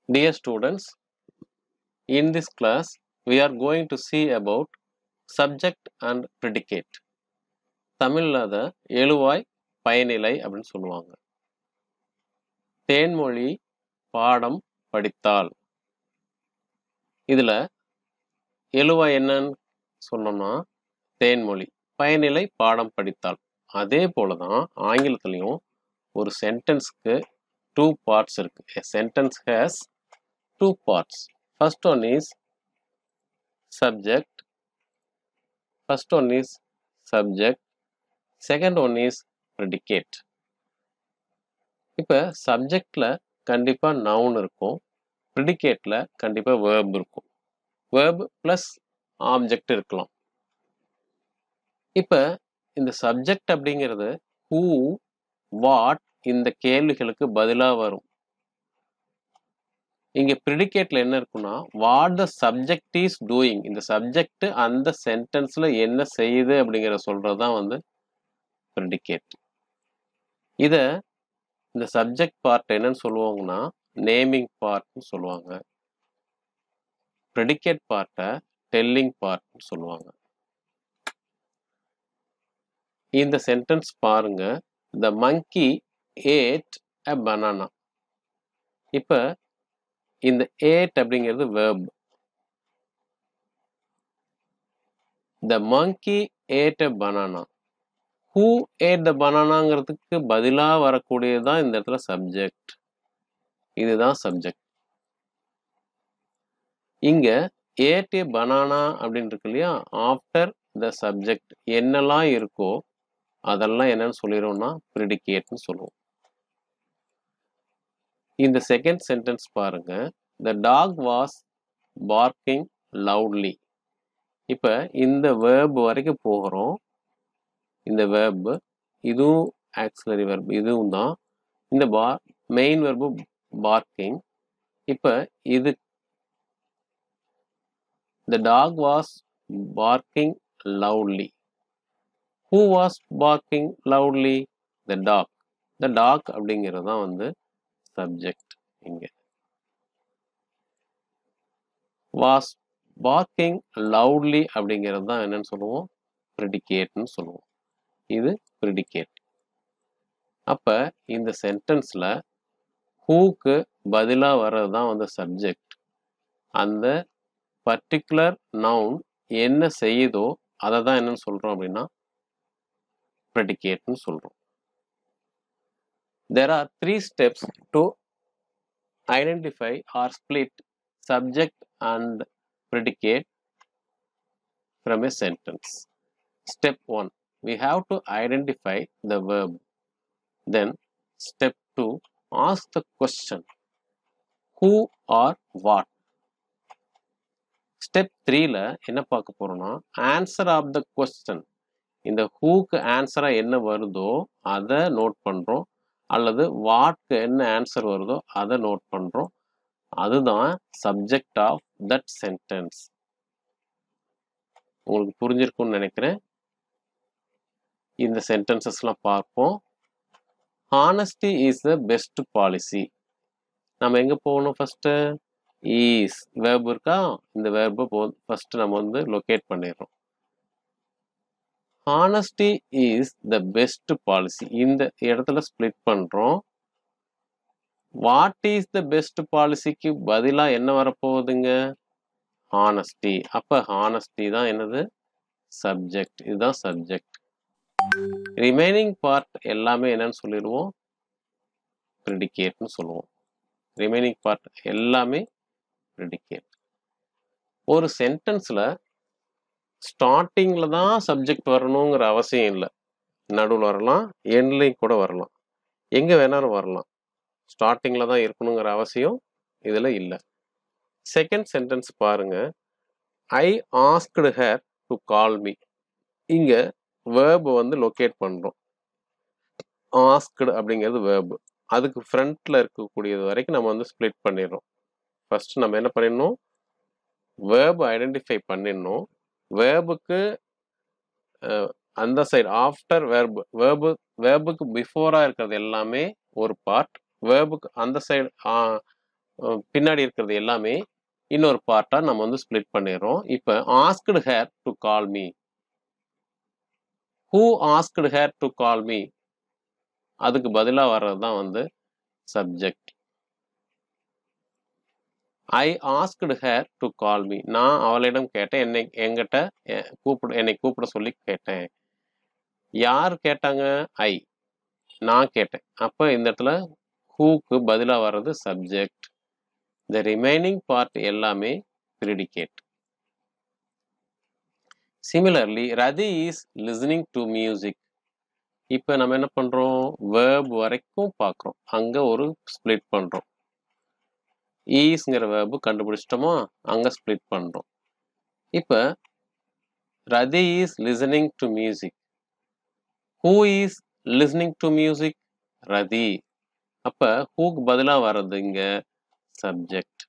Dear students, in this class we are going to see about subject and predicate. தமிழில் அதை எழுவாய் பயனிலை அப்படின்னு சொல்லுவாங்க தேன்மொழி பாடம் படித்தால் இதுல எழுவாய் என்னன்னு சொன்னோம்னா தேன்மொழி பயனிலை பாடம் படித்தால் அதே போலதான் ஆங்கிலத்திலையும் ஒரு சென்டென்ஸ்க்கு டூ பார்ட்ஸ் இருக்கு a sentence has two parts first one is subject first one is subject second one is predicate இப்போ சப்ஜெக்ட்ல கண்டிப்பா நவுன் இருக்கும் ப்ரிடிகேட்ல கண்டிப்பா வேர்ப் இருக்கும் வேர்ப் ப்ளஸ் ஆப்ஜெக்ட் இருக்கலாம் இப்போ இந்த சப்ஜெக்ட் அப்படிங்கிறது ஹூ வாட் இந்த கேள்விகளுக்கு பதிலா வரும் இங்க ப்ரிடிகேட்ல என்ன இருக்குன்னா what the subject is doing இந்த சப்ஜெக்ட் அந்த சென்டென்ஸ்ல என்ன செய்யுது அப்படிங்கிற சொல்றது தான் வந்து ப்ரிடிகேட் இத இந்த சப்ஜெக்ட் பார்ட் என்னன்னு சொல்லுவாங்கன்னா நேமிங் பார்ட்னு சொல்லுவாங்க ப்ரெடிகேட் பார்ட்டை டெல்லிங் பார்ட்னு சொல்லுவாங்க இந்த சென்டென்ஸ் பாருங்க த மங்கி ஏட் அ பனானா இப்ப இந்த ஏட் அப்படிங்கிறது verb the monkey ate a banana who ate the பனானாங்கிறதுக்கு பதிலாக வரக்கூடியதுதான் இந்த இடத்துல சப்ஜெக்ட் இதுதான் சப்ஜெக்ட் இங்க ஏட் ஏ பனானா அப்படின்னு இருக்கு இல்லையா ஆஃப்டர் த சப்ஜெக்ட் என்னெல்லாம் இருக்கோ அதெல்லாம் என்னன்னு சொல்லிடுவோம்னா ப்ரிடிகேட்னு சொல்லுவோம் இந்த செகண்ட் சென்டென்ஸ் பாருங்க the dog was barking loudly இப்போ இந்த வேர்ப் வரைக்கும் போகிறோம் இந்த வேர்ப் இதுவும் ஆக்சிலரி வெர்ப் இதுவும் தான் இந்த பா மெயின் வெர்பு பார்க்கிங் இப்போ இது the dog was barking loudly who was barking loudly the dog the dog அப்படிங்கிறது தான் வந்து சப்ஜெக்ட் இங்க வாஸ் பார்க்கிங் லவுட்லி அப்படிங்கிறது தான் என்னன்னு சொல்லுவோம் ப்ரிடிகேட்னு சொல்லுவோம் இது ப்ரிடிகேட் அப்ப இந்த சென்டென்ஸ்ல ஹூக்கு பதிலாக வர்றது தான் வந்து சப்ஜெக்ட் அந்த பர்டிகுலர் நவுன் என்ன செய்யுதோ அதை தான் என்னன்னு சொல்றோம் அப்படின்னா ப்ரெடிகேட்னு சொல்றோம் there are three steps to identify or split subject and predicate from a sentence. Step 1 we have to identify the verb. Then, step 2 ask the question who or what. Step த்ரீல என்ன பார்க்க போறோம்னா ஆன்சர் ஆஃப் த கொஸ்டின் இந்த ஹூக்கு ஆன்சரா என்ன வருதோ அதை நோட் பண்றோம் அல்லது வாட்க்கு என்ன ஆன்சர் வருதோ அதை நோட் பண்றோம் அதுதான் சப்ஜெக்ட் ஆஃப் தட் சென்டென்ஸ் உங்களுக்கு புரிஞ்சிருக்கும்னு நினைக்கிறேன் இந்த சென்டென்சஸ்லாம் பார்ப்போம் honesty is the best policy நம்ம எங்க போகணும் ஃபர்ஸ்ட் ஈஸ் வேர்ப் இருக்கா இந்த வேர்பை போ ஃபர்ஸ்ட் நம்ம வந்து லொக்கேட் பண்ணிடுறோம் honesty is the best policy இந்த இடத்துல ஸ்ப்ளிட் பண்றோம் வாட் இஸ் த பெஸ்ட் பாலிசிக்கு பதிலாக என்ன வரப்போகுதுங்க ஹானஸ்டி அப்ப ஹானஸ்டி தான் என்னது சப்ஜெக்ட் இதுதான் சப்ஜெக்ட் ரிமைனிங் பார்ட் எல்லாமே என்னன்னு சொல்லிடுவோம் ப்ரிடிகேட்னு சொல்லுவோம் ரிமைனிங் பார்ட் எல்லாமே ப்ரிடிகேட் ஒரு சென்டென்ஸ்ல ஸ்டார்டிங்ல தான் சப்ஜெக்ட் வரணுங்கிற அவசியம் இல்லை நடுவில் வரலாம் எண்ட்லையும் கூட வரலாம் எங்க வேணாலும் வரலாம் ஸ்டார்டிங்ல தான் இருக்கணுங்கிற அவசியம் இதுல இல்லை செகண்ட் சென்டென்ஸ் பாருங்க I asked her to call me இங்க வேர்பு வந்து லொக்கேட் பண்றோம் ஆஸ்க்டு அப்படிங்கிறது வேர்பு அதுக்கு ஃப்ரண்ட்ல இருக்கக்கூடியது வரைக்கும் நம்ம வந்து ஸ்ப்ளிட் பண்ணிடுறோம் ஃபர்ஸ்ட் நம்ம என்ன பண்ணிடணும் வேர்பு ஐடென்டிஃபை பண்ணிடணும் வேர்புக்கு அந்த சைடு ஆஃப்டர் வேர்பு வேர்பு வேர்புக்கு பிஃபோரா இருக்கிறது எல்லாமே ஒரு பார்ட் வேர்புக்கு அந்த சைடு அஹ், பின்னாடி இருக்கிறது எல்லாமே இன்னொரு பார்ட்டா நம்ம வந்து ஸ்ப்ளிட் பண்ணிடுறோம் இப்போ asked her to call me who asked her to call me அதுக்கு பதிலாக வர்றது தான் வந்து subject I asked her to call me நான் அவளிடம் கேட்டேன் என்னை என்கிட்ட எ- கூப்பிட என்னை கூப்பிட சொல்லி கேட்டேன் யார் கேட்டாங்க ஐ நான் கேட்டேன் அப்போ இந்த இடத்துல ஹூக்கு பதிலாக வர்றது சப்ஜெக்ட் த ரிமைனிங் பார்ட் எல்லாமே predicate similarly Rathi is listening to music இப்போ நம்ம என்ன பண்ணுறோம் வேர்ப் வரைக்கும் பார்க்குறோம் அங்கே ஒரு ஸ்ப்ளிட் பண்ணுறோம் ஈஸ்ங்கிற வேர்பு கண்டுபிடிச்சிட்டோமா அங்கே ஸ்ப்ளிட் பண்ணுறோம் இப்போ Rathi is listening to music who is listening to music Rathi அப்போ ஹூக்கு பதிலாக வர்றது இங்கே subject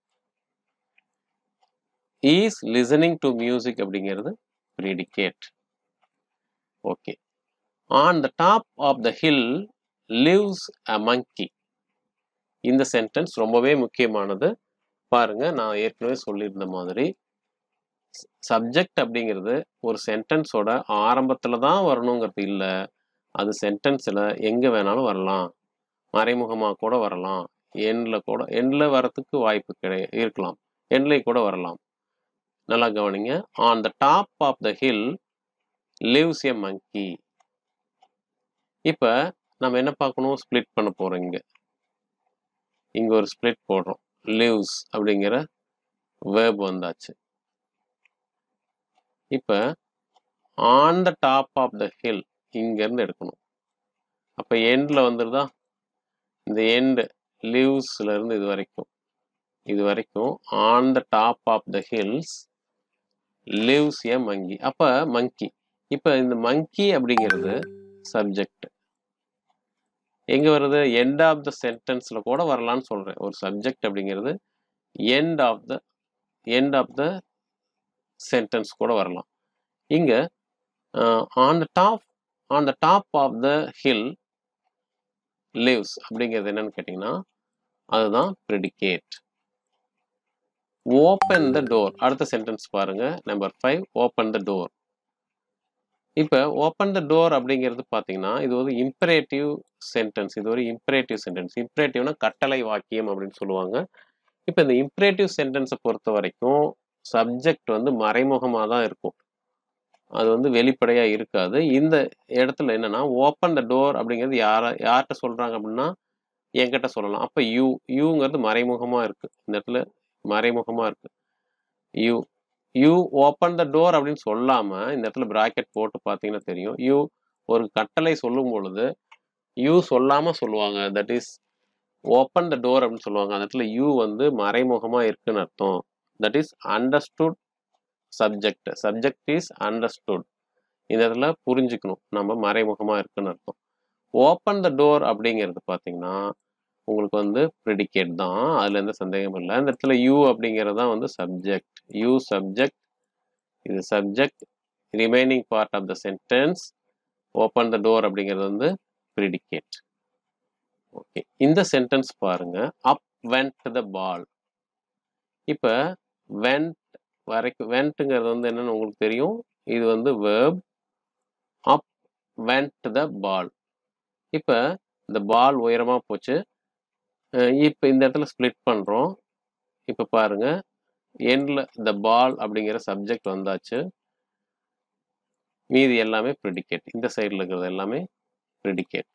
is listening to music அப்படிங்கிறது predicate okay on the top of the hill lives a monkey இந்த சென்டென்ஸ் ரொம்பவே முக்கியமானது பாருங்க நான் ஏற்கனவே சொல்லியிருந்த மாதிரி சப்ஜெக்ட் அப்படிங்கிறது ஒரு சென்டென்ஸோட ஆரம்பத்தில் தான் வரணுங்கிறது இல்லை அது சென்டென்ஸில் எங்கே வேணாலும் வரலாம் மறைமுகமாக கூட வரலாம் எண்ணில் கூட எண்ணில் வரத்துக்கு வாய்ப்பு கிடை இருக்கலாம் எண்ணில் கூட வரலாம் நல்லா கவனிங்க on the top of the hill lives a monkey இப்போ நம்ம என்ன பார்க்கணும் ஸ்ப்ளிட் பண்ண போகிறோம் இங்கே இங்கே ஒரு ஸ்ப்ளிட் போடுறோம் லிவ்ஸ் அப்படிங்கிற வேர்ப் வந்தாச்சு இப்போ on the top of the hill இங்கேருந்து எடுக்கணும் அப்போ எண்டில் வந்துருதா இந்த எண்டு லிவ்ஸ்ல இருந்து இது வரைக்கும் இது வரைக்கும் on the top of the hills lives a monkey அப்போ மங்கி இப்போ இந்த மங்கி அப்படிங்கிறது சப்ஜெக்ட் எங்கே வருது எண்ட் ஆஃப் த சென்டென்ஸில் கூட வரலான்னு சொல்கிறேன் ஒரு சப்ஜெக்ட் அப்படிங்கிறது end of the end of the sentence கூட வரலாம் இங்கே on the top on the top of the hill lives அப்படிங்கிறது என்னன்னு கேட்டிங்கன்னா அதுதான் ப்ரெடிகேட் ஓப்பன் த டோர் அடுத்த சென்டென்ஸ் பாருங்க number five open the door இப்போ ஓப்பன் த டோர் அப்படிங்கிறது பார்த்தீங்கன்னா இது ஒரு இம்பரேட்டிவ் சென்டென்ஸ் இது ஒரு இம்பரேட்டிவ் சென்டென்ஸ் இம்பரேட்டிவ்னா கட்டளை வாக்கியம் அப்படின்னு சொல்லுவாங்க இப்போ இந்த இம்பரேட்டிவ் சென்டென்ஸை பொறுத்த வரைக்கும் சப்ஜெக்ட் வந்து மறைமுகமாக தான் இருக்கும் அது வந்து வெளிப்படையாக இருக்காது இந்த இடத்துல என்னன்னா ஓப்பன் த டோர் அப்படிங்கிறது யார யார்கிட்ட சொல்கிறாங்க அப்படின்னா என்கிட்ட சொல்லலாம் அப்போ யூ யூங்கிறது மறைமுகமாக இருக்குது இந்த இடத்துல மறைமுகமாக இருக்குது you you open the door அப்படின்னு சொல்லாமல் இந்த இடத்துல ப்ராக்கெட் போட்டு பார்த்தீங்கன்னா தெரியும் யூ ஒரு கட்டளை சொல்லும் பொழுது யூ சொல்லாமல் சொல்லுவாங்க that is open the door அப்படின்னு சொல்லுவாங்க அந்த இடத்துல யூ வந்து மறைமுகமாக இருக்குன்னு அர்த்தம் that is understood subject subject is understood இந்த இடத்துல புரிஞ்சுக்கணும் நம்ம மறைமுகமாக இருக்குன்னு அர்த்தம் ஓப்பன் த டோர் அப்படிங்கிறது பார்த்தீங்கன்னா உங்களுக்கு வந்து ப்ரெடிகேட் தான் அதில் எந்த சந்தேகமும் இல்லை இந்த இடத்துல யூ அப்படிங்கிறது தான் வந்து சப்ஜெக்ட் யூ சப்ஜெக்ட் இது subject remaining part of the sentence open the door அப்படிங்கிறது வந்து ப்ரிடிகேட் ஓகே இந்த சென்டென்ஸ் பாருங்க அப் வென்ட் த பால் இப்போ வென்ட் வரைக்கும் வென்ட்டுங்கிறது வந்து என்னன்னு உங்களுக்கு தெரியும் இது வந்து வேர்ப் அப் வென்ட் த பால் இப்போ இந்த பால் உயரமாக போச்சு இப்போ இந்த இடத்துல ஸ்ப்ளிட் பண்ணுறோம் இப்போ பாருங்க எண்டில் இந்த பால் அப்படிங்கிற சப்ஜெக்ட் வந்தாச்சு மீதி எல்லாமே ப்ரிடிகேட் இந்த சைடில் இருக்கிறது எல்லாமே predicate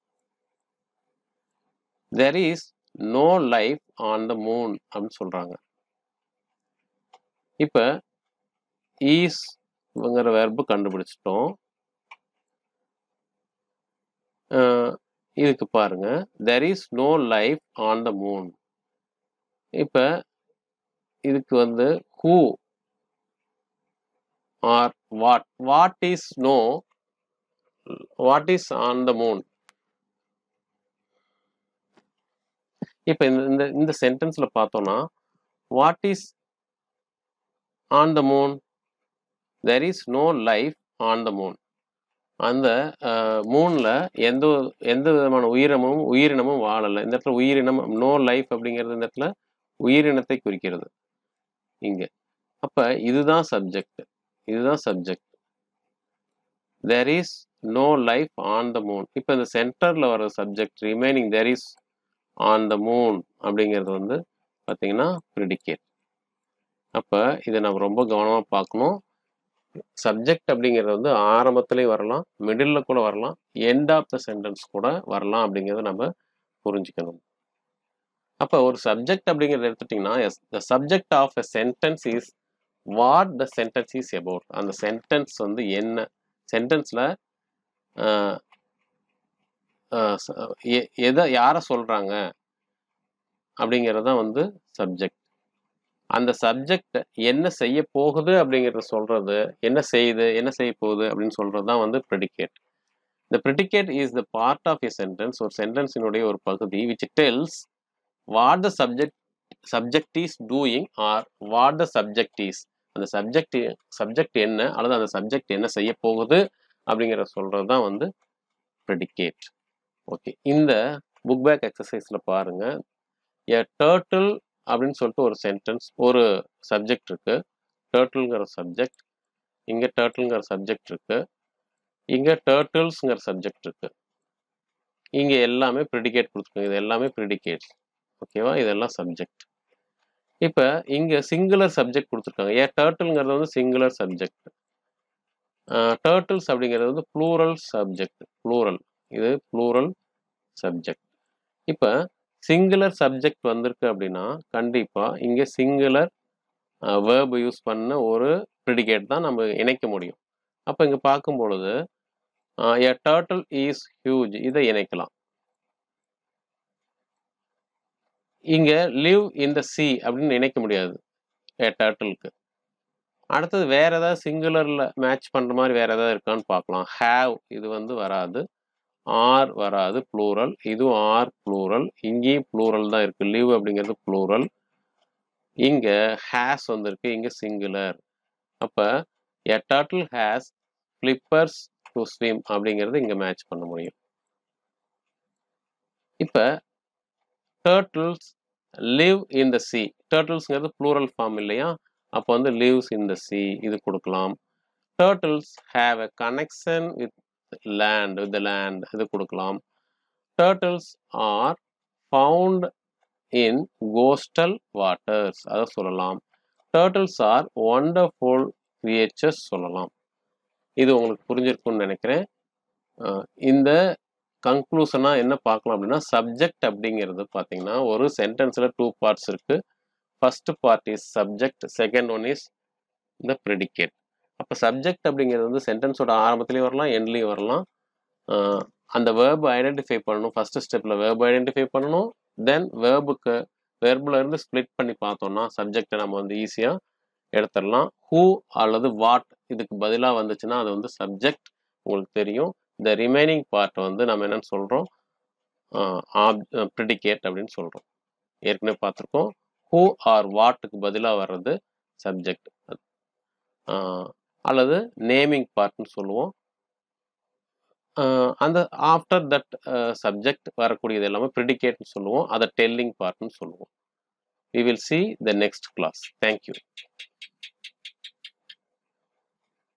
there is no life on the moon அப்படின்னு சொல்கிறாங்க இப்போ ஈஸ்ங்கிற வெர்பு கண்டுபிடிச்சிட்டோம் இதுக்கு பாருங்க there is no life on the moon இப்போ இதுக்கு வந்து who or what what is no what is on the moon இப்போ இந்த இந்த இந்த சென்டென்ஸில் பார்த்தோம்னா what is on the moon there is no life on the moon அந்த மூணில் எந்த எந்த விதமான உயிரினமும் உயிரினமும் வாழலை இந்த இடத்துல உயிரினம் நோ லைஃப் அப்படிங்கிறது இந்த இடத்துல உயிரினத்தை குறிக்கிறது இங்கே அப்போ இதுதான் சப்ஜெக்ட் இதுதான் subject there is no life on the moon இப்போ இந்த சென்டரில் வர subject remaining there is on the moon அப்படிங்கிறது வந்து பார்த்தீங்கன்னா ப்ரிடிகேட் அப்போ இதை நம்ம ரொம்ப கவனமாக பார்க்கணும் சப்ஜெக்ட் அப்படிங்கிறது வந்து ஆரம்பத்துலேயும் வரலாம் மிடில் கூட வரலாம் எண்ட் ஆஃப் த சென்டென்ஸ் கூட வரலாம் அப்படிங்கிறத நம்ம புரிஞ்சுக்கணும் அப்போ ஒரு சப்ஜெக்ட் அப்படிங்கிறத எடுத்துட்டிங்கன்னா the subject of a sentence is what the sentence is about அந்த சென்டென்ஸ் வந்து என்ன சென்டென்ஸில் எதை யாரை சொல்கிறாங்க அப்படிங்கிறது தான் வந்து சப்ஜெக்ட் அந்த சப்ஜெக்ட் என்ன செய்ய போகுது அப்படிங்கிறத சொல்றது என்ன செய்யுது என்ன செய்ய போகுது அப்படின்னு சொல்றது தான் வந்து ப்ரெடிகேட் இந்த predicate is the part of a sentence ஒரு சென்டென்ஸினுடைய ஒரு பகுதி which tells what the subject subject is doing or what the subject is அந்த சப்ஜெக்ட் சப்ஜெக்ட் என்ன அல்லது அந்த சப்ஜெக்ட் என்ன செய்ய போகுது அப்படிங்கிற சொல்றது தான் வந்து ப்ரெடிகேட் ஓகே இந்த புக் பேக் எக்ஸசைஸில் பாருங்க எ டேர்ட்டில் அப்படின்னு சொல்லிட்டு ஒரு சென்டென்ஸ் ஒரு சப்ஜெக்ட் இருக்கு டேர்ட்டில்ங்கிற சப்ஜெக்ட் இங்கே டேர்ட்டில்ங்கிற சப்ஜெக்ட் இருக்கு இங்கே டேர்ட்டில்ஸ்ங்கிற சப்ஜெக்ட் இருக்கு இங்கே எல்லாமே ப்ரிடிகேட் கொடுத்துருக்கோங்க இது எல்லாமே ப்ரிடிகேட் ஓகேவா இதெல்லாம் சப்ஜெக்ட் இப்போ இங்கே சிங்குலர் சப்ஜெக்ட் கொடுத்துருக்காங்க ஏன் டேர்ட்டில்ங்கிறது வந்து சிங்குலர் சப்ஜெக்ட் டேர்ட்டில்ஸ் அப்படிங்கிறது வந்து ப்ளூரல் சப்ஜெக்ட் ப்ளூரல் இது ப்ளூரல் சப்ஜெக்ட் இப்போ சிங்குலர் சப்ஜெக்ட் வந்திருக்கு அப்படின்னா கண்டிப்பாக இங்கே சிங்குலர் வேர்பு யூஸ் பண்ண ஒரு ப்ரிடிகேட் தான் நம்ம இணைக்க முடியும் அப்போ இங்கே பார்க்கும் பொழுது எ டேர்ட்டில் இஸ் ஹியூஜ் இதை இணைக்கலாம் இங்கே லிவ் இன் த சி அப்படின்னு இணைக்க முடியாது எ டேர்ட்டிலுக்கு அடுத்தது வேற ஏதாவது சிங்குலரில் மேட்ச் பண்ணுற மாதிரி வேற ஏதாவது இருக்கான்னு பார்க்கலாம் ஹேவ் இது வந்து வராது ஆர் வராது ப்ளூரல் இதுவும் ஆர் ப்ளூரல் இங்கேயும் ப்ளூரல் தான் இருக்கு லிவ் அப்படிங்கிறது ப்ளூரல் இங்க ஹேஸ் வந்திருக்கு இங்க சிங்குலர் அப்ப a turtle has flippers to swim அப்படிங்கிறது இங்க மேட்ச் பண்ண முடியும் இப்ப turtles live in the sea டர்ட்டில்ஸ்ங்கிறது ப்ளூரல் ஃபார்ம் இல்லையா அப்போ வந்து லிவ்ஸ் இன் த சி இது கொடுக்கலாம் turtles have a connection with land with land இது கொடுக்கலாம் turtles are found in coastal waters அதை சொல்லலாம் டர்ட்டில்ஸ் ஆர் ஒண்டர்ஃபுல் கிரியேச்சர்ஸ் சொல்லலாம் இது உங்களுக்கு புரிஞ்சிருக்கும்னு நினைக்கிறேன் இந்த கன்க்ளூஷனாக என்ன பார்க்கலாம் அப்படின்னா சப்ஜெக்ட் அப்படிங்கிறது பார்த்தீங்கன்னா ஒரு சென்டென்ஸில் டூ பார்ட்ஸ் இருக்குது first part is subject second one is இந்த ப்ரெடிகேட் அப்போ சப்ஜெக்ட் அப்படிங்கிறது வந்து சென்டென்ஸோட ஆரம்பத்துலேயும் வரலாம் எண்ட்லேயும் வரலாம் அந்த வேர்பு ஐடென்டிஃபை பண்ணணும் ஃபர்ஸ்ட் ஸ்டெப்பில் வேர்பு ஐடென்டிஃபை பண்ணணும் தென் வேர்புக்கு வேர்பில் இருந்து ஸ்ப்ளிட் பண்ணி பார்த்தோம்னா சப்ஜெக்டை நம்ம வந்து ஈஸியாக எடுத்துடலாம் ஹூ அல்லது வாட் இதுக்கு பதிலாக வந்துச்சுன்னா அது வந்து சப்ஜெக்ட் உங்களுக்கு தெரியும் இந்த ரிமைனிங் பார்ட் வந்து நம்ம என்னன்னு சொல்கிறோம் ப்ரிடிகேட் அப்படின்னு சொல்கிறோம் ஏற்கனவே பார்த்துருக்கோம் ஹூ ஆர் வாட்டுக்கு பதிலாக வர்றது சப்ஜெக்ட் அல்லது நேமிங் பார்ட்னு சொல்லுவோம் அந்த ஆஃப்டர் தட் சப்ஜெக்ட் வரக்கூடியது எல்லாமே ப்ரிடிகேட்னு சொல்லுவோம் அதை டெல்லிங் பார்ட்னு சொல்லுவோம் we will see the next class thank you